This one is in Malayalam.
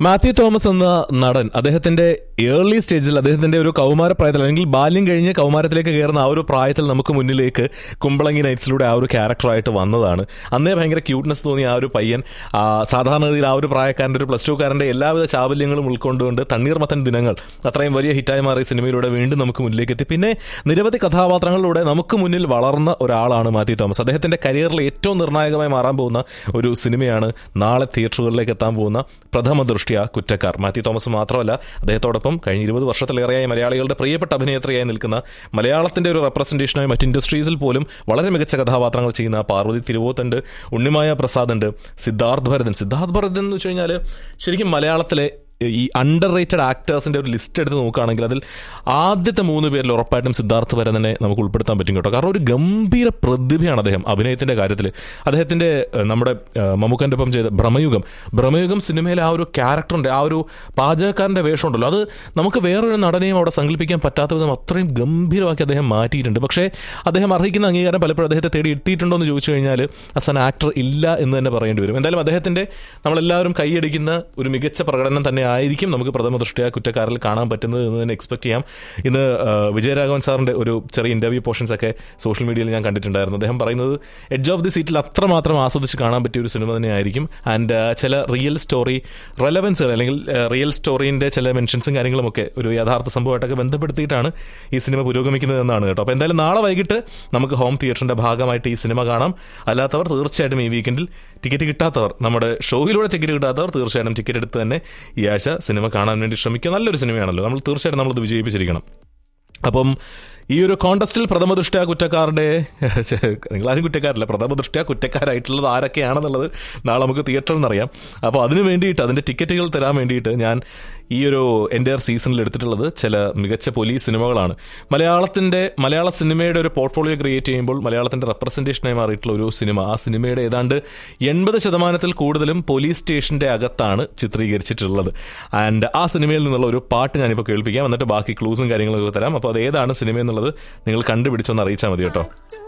മാത്യു തോമസ് എന്ന നടൻ അദ്ദേഹത്തിന്റെ ഏർലി സ്റ്റേജിൽ അദ്ദേഹത്തിന്റെ ഒരു കൗമാര പ്രായത്തിൽ അല്ലെങ്കിൽ ബാല്യം കഴിഞ്ഞ് കൗമാരത്തിലേക്ക് കയറുന്ന ആ ഒരു പ്രായത്തിൽ നമുക്ക് മുന്നിലേക്ക് കുമ്പളങ്ങി നൈറ്റ്സിലൂടെ ആ ഒരു ക്യാരക്ടറായിട്ട് വന്നതാണ് അന്നേ ഭയങ്കര ക്യൂട്ട്നെസ് തോന്നിയ ആ ഒരു പയ്യൻ ആ, സാധാരണഗതിയിൽ ആ ഒരു പ്രായക്കാരൻ്റെ ഒരു പ്ലസ് ടുക്കാരൻ്റെ എല്ലാവിധ ചാബല്യങ്ങളും ഉൾക്കൊണ്ടുകൊണ്ട് തണ്ണീർമത്തൻ ദിനങ്ങൾ അത്രയും വലിയ ഹിറ്റായി മാറിയ സിനിമയിലൂടെ വീണ്ടും നമുക്ക് മുന്നിലേക്ക് എത്തി പിന്നെ നിരവധി കഥാപാത്രങ്ങളിലൂടെ നമുക്ക് മുന്നിൽ വളർന്ന ഒരാളാണ് മാത്യു തോമസ് അദ്ദേഹത്തിന്റെ കരിയറിൽ ഏറ്റവും നിർണായകമായി മാറാൻ പോകുന്ന ഒരു സിനിമയാണ് നാളെ തിയേറ്ററുകളിലേക്ക് എത്താൻ പോകുന്ന പ്രഥമ ദൃഷ്ടിയ കുറ്റക്കാർ മാത്യു തോമസ് മാത്രമല്ല അദ്ദേഹത്തോടൊപ്പം കഴിഞ്ഞ ഇരുപത് വർഷത്തിലേറെയായി മലയാളികളുടെ പ്രിയപ്പെട്ട അഭിനേത്രിയായി നിൽക്കുന്ന മലയാളത്തിന്റെ ഒരു റെപ്രസെന്റേഷനായി മറ്റ് ഇൻഡസ്ട്രീസിൽ പോലും വളരെ മികച്ച കഥാപാത്രങ്ങൾ ചെയ്യുന്ന പാർവതി തിരുവോത്തുണ്ട് ഉണ്ണിമായ പ്രസാദ് ഉണ്ട് സിദ്ധാർത്ഥ് ഭരതൻ സിദ്ധാർത്ഥ് ഭരതൻ എന്ന് വെച്ച് കഴിഞ്ഞാൽ ശരിക്കും മലയാളത്തിലെ ഈ അണ്ടർ റേറ്റഡ് ആക്ടേഴ്സിന്റെ ഒരു ലിസ്റ്റ് എടുത്ത് നോക്കുകയാണെങ്കിൽ അതിൽ ആദ്യത്തെ മൂന്ന് പേരിൽ ഉറപ്പായിട്ടും സിദ്ധാർത്ഥ് ഭരതനെ നമുക്ക് ഉൾപ്പെടുത്താൻ പറ്റും കേട്ടോ കാരണം ഒരു ഗംഭീര പ്രതിഭയാണ് അദ്ദേഹം അഭിനയത്തിന്റെ കാര്യത്തിൽ അദ്ദേഹത്തിന്റെ ഏഹ്, നമ്മുടെ ഏഹ്, മമ്മൂക്കന്റെ ഒപ്പം ചെയ്ത ഭ്രമയുഗം ഭ്രമയുഗം സിനിമയിലെ ആ ഒരു ക്യാരക്ടറിന്റെ ആ ഒരു പാചകക്കാരന്റെ വേഷം ഉണ്ടല്ലോ അത് നമുക്ക് വേറൊരു നടനെയും അവിടെ സങ്കല്പിക്കാൻ പറ്റാത്ത വിധം അത്രയും ഗംഭീരമാക്കി അദ്ദേഹം മാറ്റിയിട്ടുണ്ട് പക്ഷേ അദ്ദേഹം അർഹിക്കുന്ന അംഗീകാരം പലപ്പോഴും അദ്ദേഹത്തെ തേടി എത്തിയിട്ടുണ്ടോ എന്ന് ചോദിച്ചു കഴിഞ്ഞാൽ അസ് ആൻ ആക്ടർ ഇല്ല എന്ന് തന്നെ പറയേണ്ടി വരും എന്തായാലും അദ്ദേഹത്തിന്റെ നമ്മളെല്ലാവരും കൈയടിക്കുന്ന ഒരു മികച്ച പ്രകടനം തന്നെ ആയിരിക്കും നമുക്ക് പ്രഥമ ദൃഷ്ടിയ കുറ്റക്കാരിൽ കാണാൻ പറ്റുന്നത് എന്ന് തന്നെ എക്സ്പെക്ട് ചെയ്യാം ഇന്ന് ആ, വിജയരാഘവൻ സാറിന്റെ ഒരു ചെറിയ ഇന്റർവ്യൂ പോർഷൻസ് ഒക്കെ സോഷ്യൽ മീഡിയയിൽ ഞാൻ കണ്ടിട്ടുണ്ടായിരുന്നു അദ്ദേഹം പറയുന്നത് എഡ്ജ് ഓഫ് ദി സീറ്റിൽ അത്രമാത്രം ആസ്വദിച്ച് കാണാൻ പറ്റിയ ഒരു സിനിമ തന്നെ ആയിരിക്കും ആൻഡ് ചില റിയൽ സ്റ്റോറി റെലവൻസുകൾ അല്ലെങ്കിൽ റിയൽ സ്റ്റോറിന്റെ ചില മെൻഷൻസും കാര്യങ്ങളും ഒക്കെ ഒരു യഥാർത്ഥ സംഭവമായിട്ടൊക്കെ ബന്ധപ്പെടുത്തിയിട്ടാണ് ഈ സിനിമ പുരോഗമിക്കുന്നത് എന്നാണ് കേട്ടോ അപ്പോൾ എന്തായാലും നാളെ വൈകിട്ട് നമുക്ക് ഹോം തിയേറ്ററിന്റെ ഭാഗമായിട്ട് ഈ സിനിമ കാണാം അല്ലാത്തവർ തീർച്ചയായിട്ടും ഈ വീക്കെൻഡിൽ ടിക്കറ്റ് കിട്ടാത്തവർ നമ്മുടെ ഷോയിലൂടെ ടിക്കറ്റ് കിട്ടാത്തവർ തീർച്ചയായിട്ടും ടിക്കറ്റ് എടുത്ത് തന്നെ ഈ ആഴ്ച സിനിമ കാണാൻ വേണ്ടി ശ്രമിക്കുക നല്ലൊരു സിനിമയാണല്ലോ നമ്മൾ തീർച്ചയായിട്ടും നമ്മളത് വിജയിപ്പിച്ചിരിക്കണം അപ്പം ഈ ഒരു കോണ്ടസ്റ്റിൽ പ്രഥമ ദൃഷ്ട്യാ കുറ്റക്കാരുടെ നിങ്ങളാരും കുറ്റക്കാരല്ല പ്രഥമ ദൃഷ്ട്യാ കുറ്റക്കാരായിട്ടുള്ളത് ആരൊക്കെയാണെന്നുള്ളത് നാളെ നമുക്ക് തിയേറ്ററിൽ നിന്നറിയാം അപ്പോൾ അതിന് വേണ്ടിയിട്ട് അതിൻ്റെ ടിക്കറ്റുകൾ തരാൻ വേണ്ടിയിട്ട് ഞാൻ ഈ ഒരു എൻ്റെ സീസണിൽ എടുത്തിട്ടുള്ളത് ചില മികച്ച പോലീസ് സിനിമകളാണ് മലയാളത്തിൻ്റെ മലയാള സിനിമയുടെ ഒരു പോർട്ട്ഫോളിയോ ക്രിയേറ്റ് ചെയ്യുമ്പോൾ മലയാളത്തിൻ്റെ റെപ്രസെൻറ്റേഷനായി മാറിയിട്ടുള്ള ഒരു സിനിമ ആ സിനിമയുടെ ഏതാണ്ട് എൺപത് ശതമാനത്തിൽ കൂടുതലും പോലീസ് സ്റ്റേഷൻ്റെ അകത്താണ് ചിത്രീകരിച്ചിട്ടുള്ളത് ആൻഡ് ആ സിനിമയിൽ നിന്നുള്ള ഒരു പാട്ട് ഞാനിപ്പോൾ കേൾപ്പിക്കാം എന്നിട്ട് ബാക്കി ക്ലൂസും കാര്യങ്ങളൊക്കെ തരാം അപ്പോൾ അത് ഏതാണ് സിനിമ എന്നുള്ളത് നിങ്ങൾ കണ്ടുപിടിച്ചൊന്ന് അറിയിച്ചാൽ മതി കേട്ടോ to